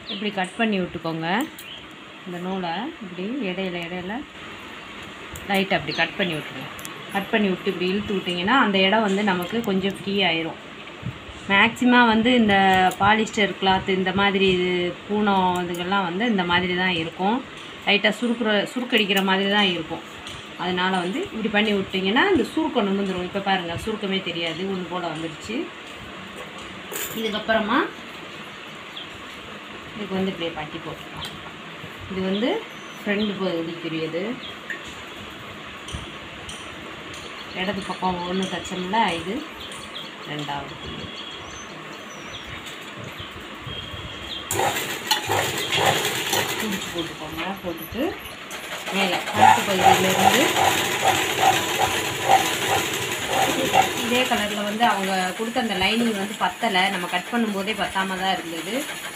இப்படி கட் பண்ணி விட்டுக்கோங்க இந்த நூலை இப்படி இடையில இடையில லைட்டாக அப்படி கட் பண்ணி விட்டுருங்க கட் பண்ணி விட்டு இப்படி இழுத்து விட்டிங்கன்னா அந்த இடம் வந்து நமக்கு கொஞ்சம் ஃப்ரீ ஆயிரும் மேக்ஸிமம் வந்து இந்த பாலிஸ்டர் கிளாத் இந்த மாதிரி இது பூனம் இதுகள்லாம் வந்து இந்த மாதிரி தான் இருக்கும் லைட்டாக சுருக்குற சுருக்கடிக்கிற மாதிரி தான் இருக்கும் அதனால் வந்து இப்படி பண்ணி விட்டிங்கன்னா இந்த சுருக்கம் நிமிந்துடும் இப்போ பாருங்கள் சுருக்கமே தெரியாது ஒன்று போல் வந்துடுச்சு இதுக்கப்புறமா இதுக்கு வந்து இப்படியே பட்டி போட்டுக்கலாம் இது வந்து ஃப்ரெண்டு பகுதிக்குரியது இடது பக்கம் ஒன்று தச்சோம்ல இது ரெண்டாவது புள்ளி. பிடிச்சி போட்டுக்கோங்க போட்டுட்டு மேலே கழுத்து பகுதியிலேருந்து இதே கலரில் வந்து அவங்க கொடுத்த அந்த லைனிங் வந்து பத்தலை நம்ம கட் பண்ணும்போதே பத்தாம தான் இருந்தது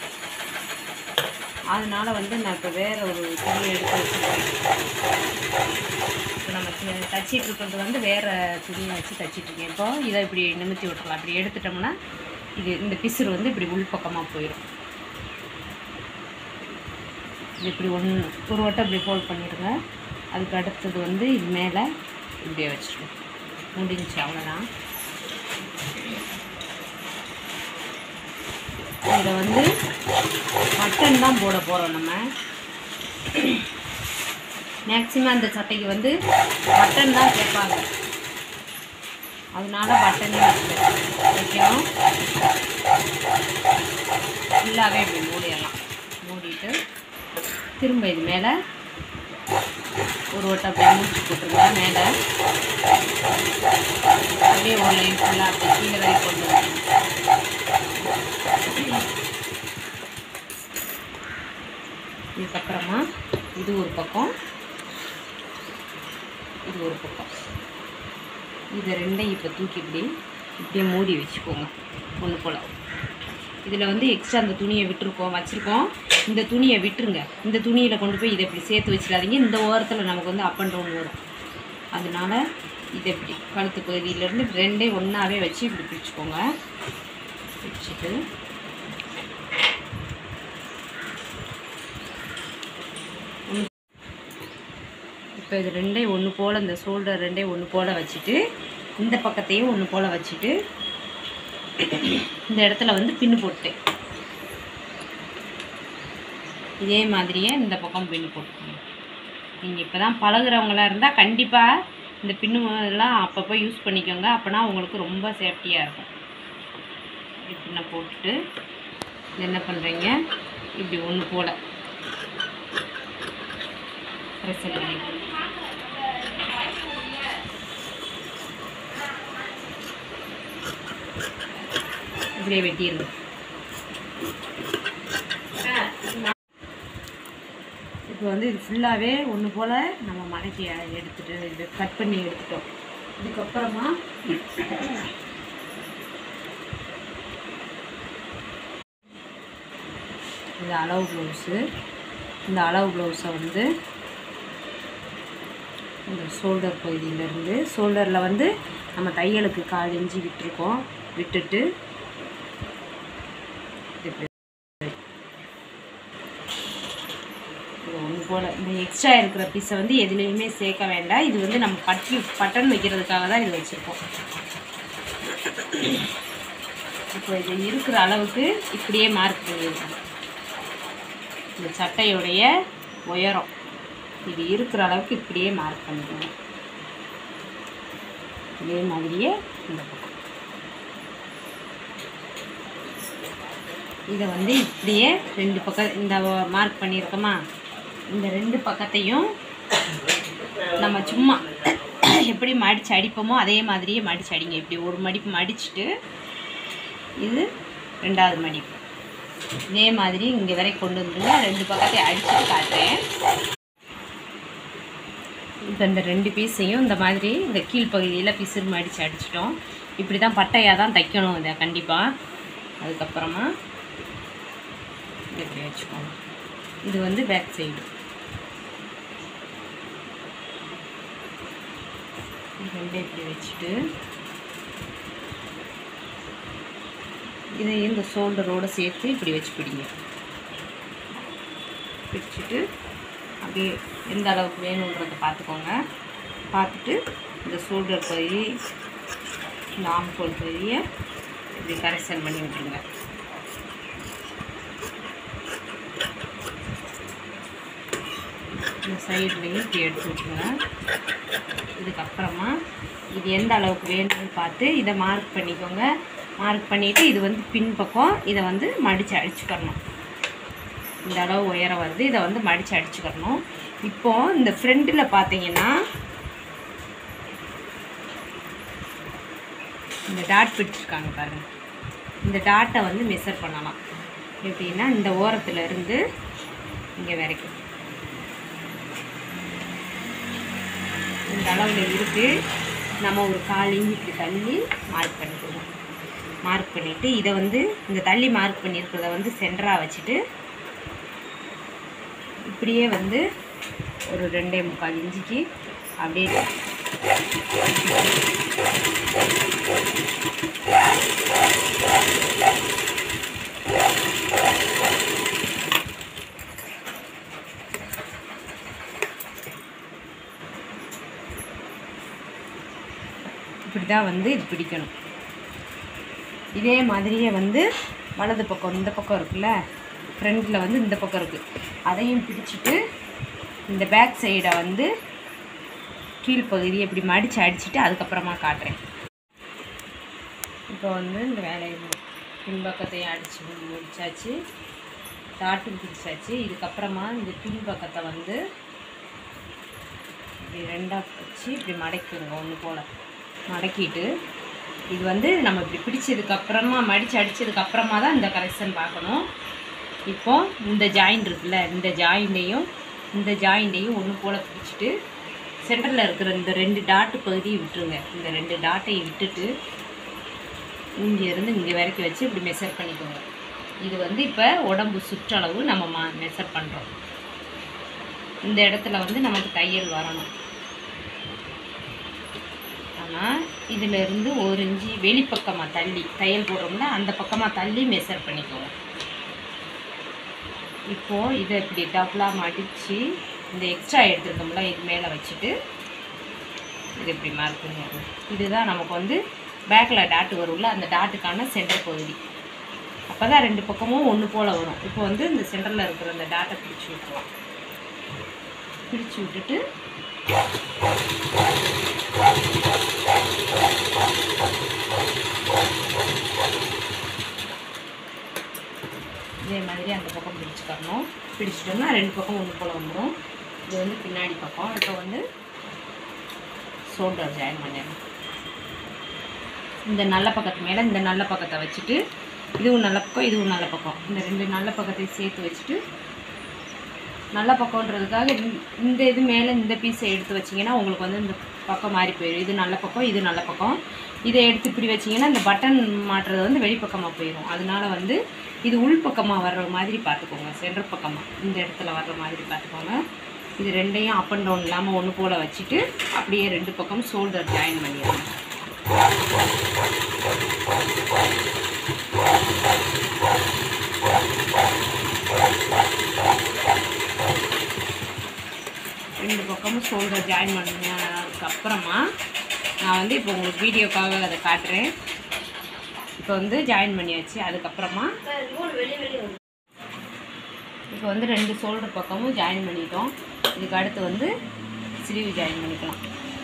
அதனால வந்து நான் இப்போ வேற ஒரு துணி எடுத்து வச்சுருக்கேன் இப்போ நம்ம தி- தச்சிட்டு இருக்கிறது வந்து வேற துணியை வச்சு தச்சிட்டு இருக்கேன் இப்போ இதை இப்படி நிமித்தி விட்டுறலாம் இப்படி எடுத்துட்டோம்னா இது இந்த பிசுறு வந்து இப்படி உள்பக்கமாக போயிடும் இது இப்படி ஒன்று ஒரு வட்டம் இப்படி ஃபோல்ட் பண்ணிடுங்க அதுக்கு அடுத்தது வந்து இது மேலே இப்படியே வச்சிருக்கோம் முடிஞ்சுச்சு அவ்வளோதான் இதில் வந்து மட்டன் தான் போட போகிறோம் நம்ம மேக்ஸிமம் அந்த சட்டைக்கு வந்து பட்டன் தான் கேட்பாங்க அதனால பட்டனே வைக்கணும் ஃபுல்லாகவே இப்படி மூடிடலாம் மூடிட்டு திரும்ப இது மேலே ஒரு வட்டம் அப்படியே முடிச்சு போட்டுருங்க மேலே அப்படியே ஒரு லைன் ஃபுல்லாக அப்படியே கீழே வரைக்கும் கொண்டு வரணும் இதுக்கப்புறமா இது ஒரு பக்கம் இது ஒரு பக்கம் இதை ரெண்டையும் இப்போ தூக்கி இப்படி இப்படியே மூடி வச்சுக்கோங்க ஒன்று போல் இதில் வந்து எக்ஸ்ட்ரா அந்த துணியை விட்டுருக்கோம் வச்சுருக்கோம் இந்த துணியை விட்டுருங்க இந்த துணியில் கொண்டு போய் இதை இப்படி சேர்த்து வச்சிடாதீங்க இந்த ஓரத்தில் நமக்கு வந்து அப் அண்ட் டவுன் வரும் அதனால இதை இப்படி கழுத்து பகுதியிலேருந்து ரெண்டே ஒன்றாவே வச்சு இப்படி பிடிச்சிக்கோங்க பிடிச்சிட்டு இப்போ இது ரெண்டே ஒன்று போல் இந்த ஷோல்டர் ரெண்டே ஒன்று போல் வச்சுட்டு இந்த பக்கத்தையும் ஒன்று போல் வச்சுட்டு இந்த இடத்துல வந்து பின்னு போட்டேன் இதே மாதிரியே இந்த பக்கம் பின்னு போட்டுக்கோங்க நீங்கள் இப்போ தான் பழகுறவங்களா இருந்தால் கண்டிப்பாக இந்த பின்னு எல்லாம் அப்பப்போ யூஸ் பண்ணிக்கோங்க அப்போனா உங்களுக்கு ரொம்ப சேஃப்டியாக இருக்கும் இப்படி பின்ன போட்டுட்டு இது என்ன பண்ணுறீங்க இப்படி ஒன்று போல் ப்ரெஸ் பண்ணி இப்படியே வெட்டிடுங்க இப்போ வந்து இது ஃபுல்லாகவே ஒன்று போல் நம்ம மடக்கி எடுத்துட்டு இது கட் பண்ணி எடுத்துட்டோம் இதுக்கப்புறமா இது அளவு ப்ளவுஸு இந்த அளவு ப்ளவுஸை வந்து இந்த ஷோல்டர் பகுதியிலேருந்து ஷோல்டரில் வந்து நம்ம தையலுக்கு கால் இஞ்சி விட்டுருக்கோம் விட்டுட்டு இப்படி இது ஒன்று போல் இந்த எக்ஸ்ட்ரா இருக்கிற பீஸை வந்து எதுலேயுமே சேர்க்க வேண்டாம் இது வந்து நம்ம பட்டி பட்டன் வைக்கிறதுக்காக தான் இது வச்சுருக்கோம் இப்போ இது இருக்கிற அளவுக்கு இப்படியே மார்க் பண்ணிடணும் இந்த சட்டையுடைய உயரம் இது இருக்கிற அளவுக்கு இப்படியே மார்க் பண்ணிக்கணும் இதே மாதிரியே இந்த பக்கம் இதை வந்து இப்படியே ரெண்டு பக்கம் இந்த மார்க் பண்ணியிருக்கோமா இந்த ரெண்டு பக்கத்தையும் நம்ம சும்மா எப்படி மடித்து அடிப்போமோ அதே மாதிரியே மடித்து அடிங்க இப்படி ஒரு மடிப்பு மடிச்சுட்டு இது ரெண்டாவது மடிப்பு இதே மாதிரி இங்கே வரை கொண்டு வந்துருங்க ரெண்டு பக்கத்தையும் அடிச்சுட்டு காட்டுறேன் இப்போ இந்த ரெண்டு பீஸையும் இந்த மாதிரி இந்த கீழ்ப்பகுதியில் பிசுறு மடித்து அடிச்சிட்டோம் இப்படி தான் பட்டையாக தான் தைக்கணும் இதை கண்டிப்பாக அதுக்கப்புறமா இது இப்படி வச்சுக்கோங்க இது வந்து பேக் சைடு ரெண்டே இப்படி வச்சுட்டு இதை இந்த ஷோல்டரோடு சேர்த்து இப்படி வச்சு பிடிங்க பிடிச்சிட்டு அப்படியே எந்த அளவுக்கு வேணுன்றதை பார்த்துக்கோங்க பார்த்துட்டு இந்த ஷோல்டர் பகுதி இந்த ஆம்கோல் பகுதியை இப்படி கரெக்ஷன் பண்ணி விட்டுருங்க இந்த சைட்லேயும் இப்படி எடுத்து விட்டுருங்க இதுக்கப்புறமா இது எந்த அளவுக்கு வேணும்னு பார்த்து இதை மார்க் பண்ணிக்கோங்க மார்க் பண்ணிவிட்டு இது வந்து பின்பக்கம் இதை வந்து மடித்து அடிச்சுக்கணும் இந்த அளவு உயரம் வருது இதை வந்து மடித்து அடிச்சுக்கணும் இப்போ இந்த ஃப்ரண்ட்டில் பார்த்தீங்கன்னா இந்த டாட் பிடிச்சிருக்காங்க பாருங்க இந்த டாட்டை வந்து மெஷர் பண்ணலாம் எப்படின்னா இந்த ஓரத்துல இருந்து இங்கே வரைக்கும் இந்த அளவில் இருக்குது நம்ம ஒரு கால் இன்ச்சுக்கு தள்ளி மார்க் பண்ணிக்கணும் மார்க் பண்ணிவிட்டு இதை வந்து இந்த தள்ளி மார்க் பண்ணியிருக்கிறத வந்து சென்டராக வச்சுட்டு இப்படியே வந்து ஒரு ரெண்டே முக்கால் இன்ச்சுக்கு அப்படியே இப்படி தான் வந்து இது பிடிக்கணும் இதே மாதிரியே வந்து வலது பக்கம் இந்த பக்கம் இருக்குல்ல ஃப்ரண்ட்டில் வந்து இந்த பக்கம் இருக்குது அதையும் பிடிச்சிட்டு இந்த பேக் சைடை வந்து கீழ்ப்பகுதியை இப்படி மடித்து அடிச்சுட்டு அதுக்கப்புறமா காட்டுறேன் இப்போ வந்து இந்த வேலையை மு- பின்பக்கத்தையும் அடித்து முடிச்சாச்சு டாட்டும் பிடிச்சாச்சு இதுக்கப்புறமா இந்த பின்பக்கத்தை வந்து இப்படி ரெண்டாக வச்சு இப்படி மடக்கிடுங்க ஒன்று போல் மடக்கிட்டு இது வந்து நம்ம இப்படி பிடிச்சதுக்கு அப்புறமா மடித்து அடிச்சதுக்கு அப்புறமா தான் இந்த கரெக்ஷன் பார்க்கணும் இப்போ இந்த ஜாயிண்ட் இருக்குல்ல இந்த ஜாயிண்டையும் இந்த ஜாயிண்டையும் ஒன்று போல் பிடிச்சிட்டு சென்டரில் இருக்கிற இந்த ரெண்டு டாட்டு பகுதியை விட்டுருங்க இந்த ரெண்டு டாட்டையும் விட்டுட்டு இங்கேருந்து இங்கே வரைக்கும் வச்சு இப்படி மெஷர் பண்ணிக்கோங்க இது வந்து இப்போ உடம்பு சுற்றளவு நம்ம மா மெஷர் பண்ணுறோம் இந்த இடத்துல வந்து நமக்கு தையல் வரணும் ஆனால் இதில் இருந்து ஒரு இஞ்சி வெளிப்பக்கமாக தள்ளி தையல் போடுறோம்ல அந்த பக்கமாக தள்ளி மெஷர் பண்ணிக்கோங்க இப்போது இதை இப்படி டபுளாக மடித்து இந்த எக்ஸ்ட்ரா எடுத்துருக்கோம்ல இது மேலே வச்சுட்டு இது இப்படி மார்க் பண்ணிடணும் இதுதான் நமக்கு வந்து பேக்கில் டாட்டு வரும்ல அந்த டாட்டுக்கான சென்டர் பகுதி அப்போ தான் ரெண்டு பக்கமும் ஒன்று போல் வரும் இப்போ வந்து இந்த சென்டரில் இருக்கிற அந்த டாட்டை பிடிச்சி விட்டுருவோம் பிடிச்சி விட்டுட்டு இதே மாதிரி அந்த பக்கம் பிடிச்சிக்கணும் பிடிச்சிட்டோம்னா ரெண்டு பக்கம் ஒன்று போல் வந்துடும் இது வந்து பின்னாடி பக்கம் இப்போ வந்து ஷோல்டர் ஜாயின் பண்ணிடணும் இந்த நல்ல பக்கத்து மேலே இந்த நல்ல பக்கத்தை வச்சுட்டு இதுவும் நல்ல பக்கம் இதுவும் நல்ல பக்கம் இந்த ரெண்டு நல்ல பக்கத்தையும் சேர்த்து வச்சுட்டு நல்ல பக்கம்ன்றதுக்காக இந்த- இந்த இது மேலே இந்த பீஸை எடுத்து வச்சிங்கன்னா உங்களுக்கு வந்து இந்த பக்கம் மாறி போயிடும் இது நல்ல பக்கம் இது நல்ல பக்கம் இதை எடுத்து இப்படி வச்சிங்கன்னா இந்த பட்டன் மாட்டுறது வந்து வெளிப்பக்கமாக போயிடும் அதனால வந்து இது உள் பக்கமாக வர்ற மாதிரி பார்த்துக்கோங்க சென்டர் பக்கமாக இந்த இடத்துல வர்ற மாதிரி பார்த்துக்கோங்க இது ரெண்டையும் அப் அண்ட் டவுன் இல்லாமல் ஒன்று போல் வச்சுட்டு அப்படியே ரெண்டு பக்கம் ஷோல்டர் ஜாயின் பண்ணிடணும் ரெண்டு பக்கமும் ஷோல்டர் ஜாயின் பண்ணதுக்கு அப்புறமா நான் வந்து இப்போ உங்களுக்கு வீடியோக்காக அதை காட்டுறேன் இப்போ வந்து ஜாயின் பண்ணியாச்சு அதுக்கப்புறமா இப்போ வந்து ரெண்டு ஷோல்டர் பக்கமும் ஜாயின் பண்ணிட்டோம் இதுக்கு அடுத்து வந்து ஸ்லீவ் ஜாயின் பண்ணிக்கலாம்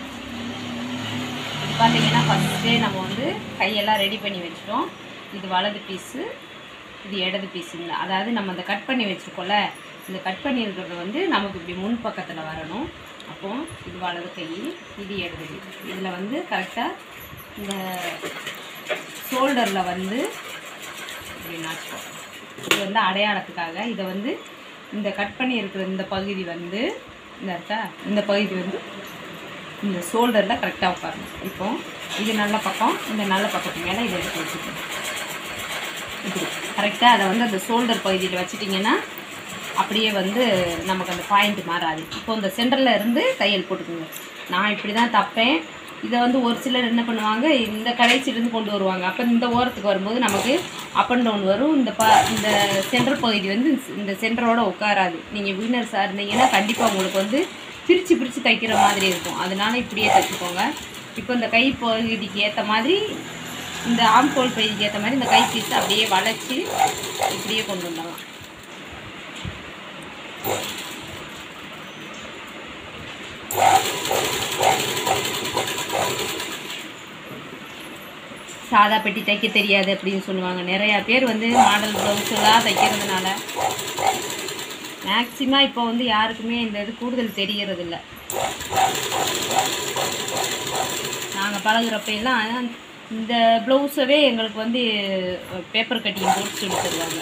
இது பார்த்தீங்கன்னா ஃபஸ்ட்டே நம்ம வந்து கையெல்லாம் ரெடி பண்ணி வச்சிட்டோம் இது வலது பீஸு இது இடது பீஸ் இல்லை அதாவது நம்ம அந்த கட் பண்ணி வச்சுருக்கோம்ல இந்த கட் பண்ணி இருக்கிறது வந்து நமக்கு இப்படி முன் பக்கத்தில் வரணும் அப்போ இது வலது கை இது இடது கை இதில் வந்து கரெக்டாக இந்த ஷோல்டரில் வந்து இப்படி நாச்சுக்கோம் இது வந்து அடையாளத்துக்காக இதை வந்து இந்த கட் பண்ணி இருக்கிற இந்த பகுதி வந்து இந்த இருக்கா இந்த பகுதி வந்து இந்த ஷோல்டரில் கரெக்டாக உட்காரணும் இப்போ இது நல்ல பக்கம் இந்த நல்ல பக்கத்து மேலே இதை எடுத்து வச்சுக்கணும் இப்படி கரெக்டாக அதை வந்து அந்த ஷோல்டர் பகுதியில் வச்சிட்டிங்கன்னா அப்படியே வந்து நமக்கு அந்த பாயிண்ட் மாறாது இப்போ இந்த சென்டரில் இருந்து தையல் போட்டுக்கோங்க நான் இப்படி தான் தப்பேன் இதை வந்து ஒரு சிலர் என்ன பண்ணுவாங்க இந்த கடைசிலேருந்து கொண்டு வருவாங்க அப்போ இந்த ஓரத்துக்கு வரும்போது நமக்கு அப் அண்ட் டவுன் வரும் இந்த ப இந்த சென்டர் பகுதி வந்து இந்த சென்டரோட உட்காராது நீங்கள் வினர்ஸாக இருந்தீங்கன்னா கண்டிப்பாக உங்களுக்கு வந்து பிரித்து பிரித்து தைக்கிற மாதிரி இருக்கும் அதனால இப்படியே தைச்சிக்கோங்க இப்போ இந்த கை பகுதிக்கு ஏற்ற மாதிரி இந்த ஆம்கோல் பகுதிக்கு ஏற்ற மாதிரி இந்த கை பீஸ் அப்படியே வளைச்சி இப்படியே கொண்டு வந்துடலாம் சாதா பெட்டி தைக்க தெரியாது அப்படின்னு சொல்லுவாங்க நிறையா பேர் வந்து மாடல் ப்ளவுஸ்லாம் தைக்கிறதுனால மேக்சிமம் இப்போ வந்து யாருக்குமே இந்த இது கூடுதல் தெரியறதில்ல நாங்கள் பழகுறப்ப எல்லாம் இந்த ப்ளவுஸவே எங்களுக்கு வந்து பேப்பர் கட்டிங் போட்டு சொல்லி தருவாங்க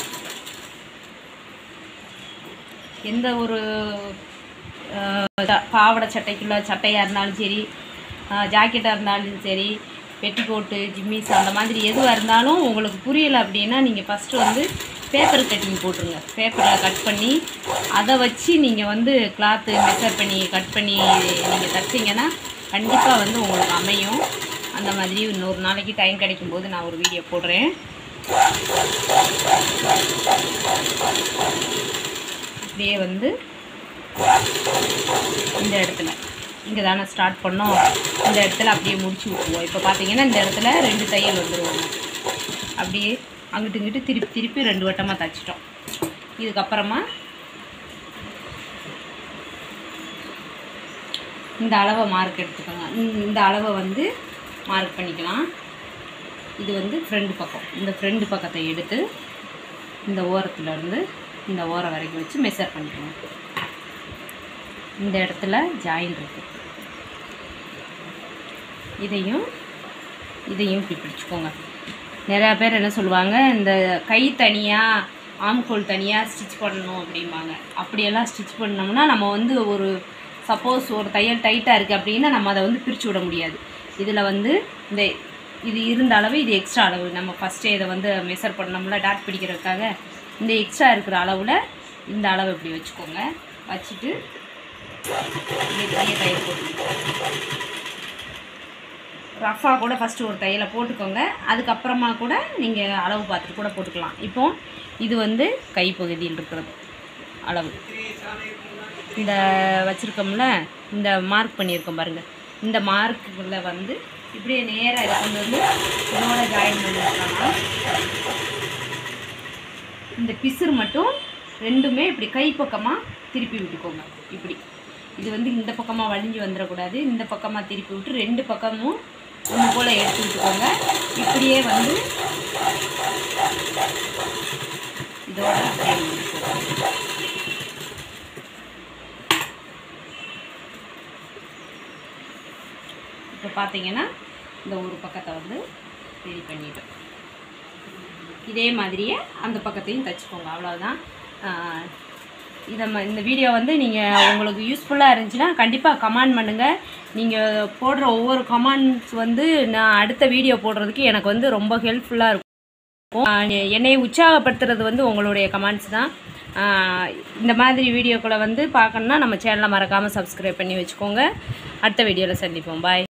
எந்த ஒரு அஹ், த- பாவாடை சட்டைக்குள்ள சட்டையாக இருந்தாலும் சரி ஜாக்கெட்டாக இருந்தாலும் சரி பெட்டிக்கோட்டு ஜிம்மிஸ் அந்த மாதிரி எதுவாக இருந்தாலும் உங்களுக்கு புரியலை அப்படின்னா நீங்கள் ஃபஸ்ட்டு வந்து பேப்பர் கட்டிங் போட்டுருங்க பேப்பரில் கட் பண்ணி அதை வச்சு நீங்கள் வந்து கிளாத்து மெஷர் பண்ணி கட் பண்ணி நீங்கள் தைச்சிங்கன்னா கண்டிப்பாக வந்து உங்களுக்கு அமையும் அந்த மாதிரி இன்னொரு நாளைக்கு டைம் கிடைக்கும்போது நான் ஒரு வீடியோ போடுறேன் அப்படியே வந்து இந்த இடத்துல இங்கே தானே ஸ்டார்ட் பண்ணோம் இந்த இடத்துல அப்படியே முடிச்சு விட்ருவோம் இப்போ பார்த்தீங்கன்னா இந்த இடத்துல ரெண்டு தையல் வந்துருவாங்க அப்படியே அங்கிட்டு இங்கிட்டு திருப்பி திருப்பி ரெண்டு வட்டமாக தைச்சிட்டோம் இதுக்கப்புறமா இந்த அளவை மார்க் எடுத்துக்கோங்க இந்த- இந்த அளவை வந்து மார்க் பண்ணிக்கலாம் இது வந்து ஃப்ரண்ட் பக்கம் இந்த ஃப்ரண்ட் பக்கத்தை எடுத்து இந்த ஓரத்துல இருந்து இந்த ஓரம் வரைக்கும் வச்சு மெஷர் பண்ணிக்கணும் இந்த இடத்துல ஜாயின் இருக்கு இதையும் இதையும் இப்படி பிடிச்சிக்கோங்க நிறையா பேர் என்ன சொல்லுவாங்க இந்த கை தனியாக ஆம்கோல் தனியாக ஸ்டிச் பண்ணணும் அப்படிம்பாங்க அப்படியெல்லாம் ஸ்டிச் பண்ணோம்னா நம்ம வந்து ஒரு சப்போஸ் ஒரு தையல் டைட்டாக இருக்குது அப்படின்னா நம்ம அதை வந்து பிரித்து விட முடியாது இதில் வந்து இந்த இது இருந்த அளவு இது எக்ஸ்ட்ரா அளவு நம்ம ஃபஸ்ட்டே இதை வந்து மெஷர் பண்ணோம்ல டாட் பிடிக்கிறதுக்காக இந்த எக்ஸ்ட்ரா இருக்கிற அளவில் இந்த அளவு இப்படி வச்சுக்கோங்க வச்சுட்டு இப்படி பெரிய தையல் போட்டுக்கோங்க ரஃபாக கூட ஃபஸ்ட்டு ஒரு தையலை போட்டுக்கோங்க அதுக்கப்புறமா கூட நீங்கள் அளவு பார்த்துட்டு கூட போட்டுக்கலாம் இப்போ இது வந்து கைப்பகுதியில் இருக்கிறது அளவு இந்த வச்சுருக்கோம்ல இந்த மார்க் பண்ணியிருக்கோம் பாருங்கள் இந்த மார்க்குள்ள வந்து இப்படியே நேராக இதை கொண்டு வந்து இதோட ஜாயின் பண்ணிருக்கலாம் இந்த பிசுறு மட்டும் ரெண்டுமே இப்படி கைப்பக்கமாக திருப்பி விட்டுக்கோங்க இப்படி இது வந்து இந்த பக்கமாக வலிஞ்சு வந்துடக்கூடாது இந்த பக்கமாக திருப்பி விட்டு ரெண்டு பக்கமும் ஒன்று போல் எடுத்து விட்டுக்கோங்க இப்படியே வந்து இதோட அப்படியே முடிச்சுக்கோங்க. இப்போ பார்த்தீங்கன்னா இந்த ஒரு பக்கத்தை வந்து ரெடி பண்ணிட்டோம் இதே மாதிரியே அந்த பக்கத்தையும் தைச்சிக்கோங்க அவ்வளோதான் ஆஹ் இதை ம- இந்த வீடியோ வந்து நீங்கள் உங்களுக்கு யூஸ்ஃபுல்லாக இருந்துச்சுன்னா கண்டிப்பாக கமெண்ட் பண்ணுங்கள் நீங்கள் போடுற ஒவ்வொரு கமெண்ட்ஸ் வந்து நான் அடுத்த வீடியோ போடுறதுக்கு எனக்கு வந்து ரொம்ப ஹெல்ப்ஃபுல்லாக இருக்கும் ஆஹ் என்னை உற்சாகப்படுத்துறது வந்து உங்களுடைய கமெண்ட்ஸ் தான் ஆஹ் இந்த மாதிரி வீடியோக்களை வந்து பார்க்கணுன்னா நம்ம சேனலை மறக்காமல் சப்ஸ்கிரைப் பண்ணி வச்சுக்கோங்க அடுத்த வீடியோவில் சந்திப்போம் பாய்